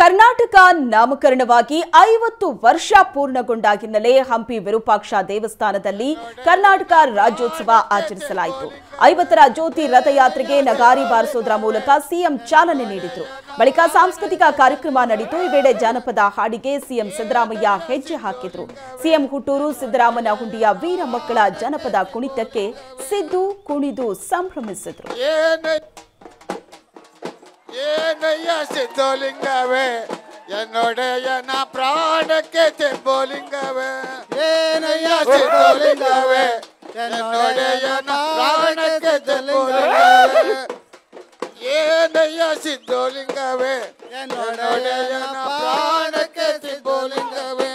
ಕರ್ನಾಟಕ ನಾಮಕರಣವಾಗಿ ಐವತ್ತು ವರ್ಷ ಪೂರ್ಣಗೊಂಡ ಹಿನ್ನೆಲೆ ಹಂಪಿ ವಿರೂಪಾಕ್ಷ ದೇವಸ್ಥಾನದಲ್ಲಿ ಕರ್ನಾಟಕ ರಾಜ್ಯೋತ್ಸವ ಆಚರಿಸಲಾಯಿತು ಐವತ್ತರ ಜ್ಯೋತಿ ರಥಯಾತ್ರೆಗೆ ನಗಾರಿ ಬಾರಿಸೋದರ ಮೂಲಕ ಸಿಎಂ ಚಾಲನೆ ನೀಡಿದ್ರು ಬಳಿಕ ಸಾಂಸ್ಕೃತಿಕ ಕಾರ್ಯಕ್ರಮ ನಡೆಯಿತು ಈ ವೇಳೆ ಜಾನಪದ ಹಾಡಿಗೆ ಸಿಎಂ ಸಿದ್ದರಾಮಯ್ಯ ಹೆಜ್ಜೆ ಹಾಕಿದ್ರು ಸಿಎಂ ಹುಟ್ಟೂರು ಸಿದ್ದರಾಮನ ಹುಂಡಿಯ ವೀರ ಮಕ್ಕಳ ಜನಪದ ಕುಣಿತಕ್ಕೆ ಸಿದ್ದು ಕುಣಿದು ಸಂಭ್ರಮಿಸಿದ್ರು ಏನ ಏನಯ್ಯ ಸಿದ್ಧಲಿಂಗವೇ ಎನ್ನೊಡೆಯನ ಪ್ರಾಣಕ್ಕೆ ತೆಂಬೋಲಿಂಗವೇ ಏನಯ್ಯ ಸಿದ್ಧಲಿಂಗವೇ ಎನ್ನೊಡೆಯನ ಪ್ರಾಣಕ್ಕೆ ತೆಂಬೋಲಿಂಗವೇ ಏನಯ್ಯ ಸಿದ್ಧಲಿಂಗವೇ ಎನ್ನೊಡೆಯನ ಪ್ರಾಣಕ್ಕೆ ತೆಂಬೋಲಿಂಗವೇ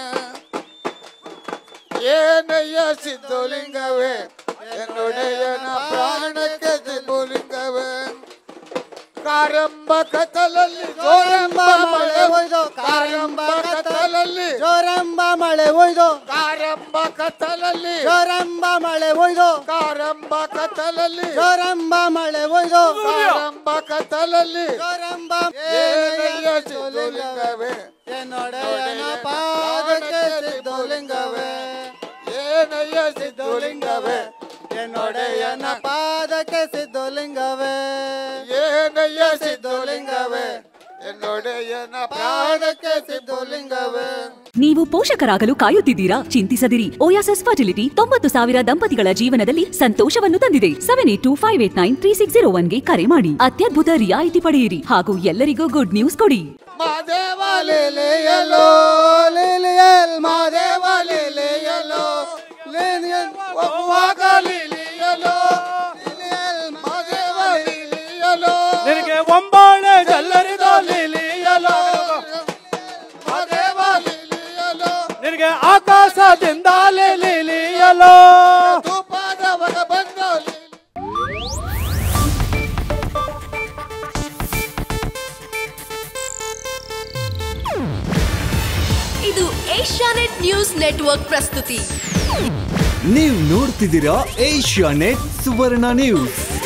ಏನಯ್ಯ ಸಿದ್ಧಲಿಂಗವೇ ಎನ್ನೊಡೆಯನ ಪ್ರಾಣಕ್ಕೆ ತೆಂಬೋಲಿಂಗವೇ ಕಾರಂಬ ಕತ್ತಲಲ್ಲಿ ಜೋರಂಬ ಮಳೆ ಒಯ್ದು ಕಾರಂಬ ಕತ್ತಲಲ್ಲಿ ಜೋರಂಬ ಮಳೆ ಒಯ್ದು ಕಾರಂಬ ಕತ್ತಲಲ್ಲಿ ಜೋರಂಬ ಮಳೆ ಒಯ್ದು ಕಾರಂಬ ಕತ್ತಲಲ್ಲಿ ಜೋರಂಬ ಮಳೆ ಒಯ್ದು ಕಾರಂಬ ಕತ್ತಲಲ್ಲಿ ಜೋರಂಬ ಏನಯ್ಯ ಸಿದ್ಧಲಿಂಗವೇ ಎನ್ನೊಡೆಯನ ಪಾದಕ್ಕೆ ಸಿದ್ಧಲಿಂಗವೇ ಏನಯ್ಯ ಸಿದ್ಧಲಿಂಗವೇ ಎನ್ನೊಡೆಯನ ಪಾದಕ್ಕೆ ಸಿದ್ಧಲಿಂಗವೇ ಏನಯ್ಯ ಸಿದ್ಧಲಿಂಗವೇ ಎನ್ನೊಡೆಯನ ಪ್ರಾಣಕ್ಕೆ ಸಿದ್ಧಲಿಂಗವೇ ನೀವು ಪೋಷಕರಾಗಲು ಕಾಯುತ್ತಿದ್ದೀರಾ ಚಿಂತಿಸದಿರಿ ಓಯಾಸಸ್ ಫರ್ಟಿಲಿಟಿ ತೊಂಬತ್ತು ಸಾವಿರ ದಂಪತಿಗಳ ಜೀವನದಲ್ಲಿ ಸಂತೋಷವನ್ನು ತಂದಿದೆ seven eight two five eight nine three six zero ಒನ್ಗೆ ಕರೆ ಮಾಡಿ ಅತ್ಯದ್ಭುತ ರಿಯಾಯಿತಿ ಪಡೆಯಿರಿ ಹಾಗೂ ಎಲ್ಲರಿಗೂ ಗುಡ್ ನ್ಯೂಸ್ ಕೊಡಿ ಮಾದೇವ ಲೇಲೆಯಲೋ ಲೇಲೆಯಲ್ ಮಾದೇವ ಲೀಲೆಯಲೋ ಲೇಲೆಯಲ್ ಒಬ್ಬವಾಗ ಲೀಲೆಯಲೋ ಲೇಲೆಯಲ್ ಮಾದೇವ ಲೀಲೆಯಲೋ ನಿನಗೆ ಒಂಬಾಳೆ ಜಲ್ಲರಿದ ಲೀಲಿಯಲೋ ಮಾದೇವ ಲೀಲೆಯಲೋ ನಿನಗೆ ಆಕಾಶದಿಂದ ಲೀಲಿಯಲೋ ಧೂಪದ ಹೊರ ಬಂದು ಲೀಲೆ ಇದು ಏಷ್ಯಾನೆಟ್ ನ್ಯೂಸ್ ನೆಟ್ವರ್ಕ್ ಪ್ರಸ್ತುತಿ ನೀವು ನೋಡ್ತಿದ್ದೀರಾ ಏಷ್ಯಾ ನೆಟ್ ಸುವರ್ಣ ನ್ಯೂಸ್